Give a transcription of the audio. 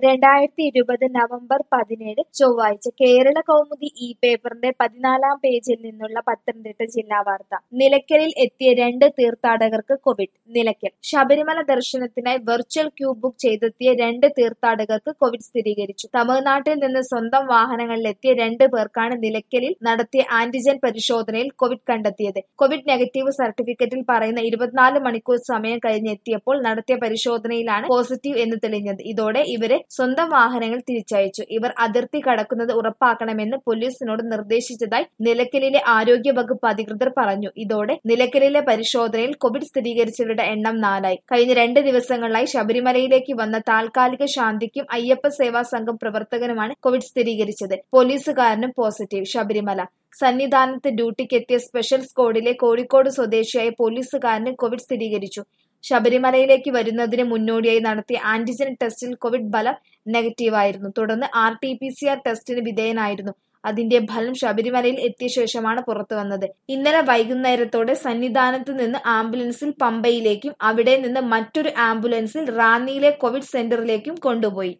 രണ്ടായിരത്തി ഇരുപത് നവംബർ പതിനേഴ് ചൊവ്വാഴ്ച കേരള കൗമുദി ഈ പേപ്പറിന്റെ പതിനാലാം പേജിൽ നിന്നുള്ള പത്തനംതിട്ട ജില്ലാ വാർത്ത നിലയ്ക്കലിൽ എത്തിയ രണ്ട് തീർത്ഥാടകർക്ക് കോവിഡ് നിലയ്ക്കൽ ശബരിമല ദർശനത്തിനായി വെർച്വൽ ക്യൂ ബുക്ക് ചെയ്തെത്തിയ രണ്ട് തീർത്ഥാടകർക്ക് കോവിഡ് സ്ഥിരീകരിച്ചു തമിഴ്നാട്ടിൽ നിന്ന് സ്വന്തം വാഹനങ്ങളിലെത്തിയ രണ്ട് പേർക്കാണ് നിലയ്ക്കലിൽ നടത്തിയ ആന്റിജൻ പരിശോധനയിൽ കോവിഡ് കണ്ടെത്തിയത് കോവിഡ് നെഗറ്റീവ് സർട്ടിഫിക്കറ്റിൽ പറയുന്ന ഇരുപത്തിനാല് മണിക്കൂർ സമയം കഴിഞ്ഞ് എത്തിയപ്പോൾ നടത്തിയ പരിശോധനയിലാണ് പോസിറ്റീവ് എന്ന് തെളിഞ്ഞത് ഇതോടെ ഇവരെ സ്വന്തം വാഹനങ്ങൾ തിരിച്ചയച്ചു ഇവർ അതിർത്തി കടക്കുന്നത് ഉറപ്പാക്കണമെന്ന് പോലീസിനോട് നിർദ്ദേശിച്ചതായി നിലയ്ക്കലിലെ ആരോഗ്യ വകുപ്പ് അധികൃതർ പറഞ്ഞു ഇതോടെ നിലയ്ക്കലിലെ പരിശോധനയിൽ കോവിഡ് സ്ഥിരീകരിച്ചവരുടെ എണ്ണം നാലായി കഴിഞ്ഞ രണ്ട് ദിവസങ്ങളിലായി ശബരിമലയിലേക്ക് വന്ന താൽക്കാലിക ശാന്തിക്കും അയ്യപ്പ സേവാ സംഘം പ്രവർത്തകനുമാണ് കോവിഡ് സ്ഥിരീകരിച്ചത് പോലീസുകാരനും പോസിറ്റീവ് ശബരിമല സന്നിധാനത്ത് ഡ്യൂട്ടിക്കെത്തിയ സ്പെഷ്യൽ സ്ക്വാഡിലെ കോഴിക്കോട് സ്വദേശിയായ പോലീസുകാരന് കോവിഡ് സ്ഥിരീകരിച്ചു ശബരിമലയിലേക്ക് വരുന്നതിന് മുന്നോടിയായി നടത്തിയ ആന്റിജൻ ടെസ്റ്റിൽ കോവിഡ് ഫലം നെഗറ്റീവായിരുന്നു തുടർന്ന് R T P C R ടെസ്റ്റിന് വിധേയനായിരുന്നു അതിന്റെ ഫലം ശബരിമലയിൽ എത്തിയ ശേഷമാണ് പുറത്തുവന്നത് ഇന്നലെ വൈകുന്നേരത്തോടെ സന്നിധാനത്ത് നിന്ന് ആംബുലൻസിൽ പമ്പയിലേക്കും അവിടെ നിന്ന് മറ്റൊരു ആംബുലൻസിൽ റാന്നിയിലെ കോവിഡ് സെന്ററിലേക്കും കൊണ്ടുപോയി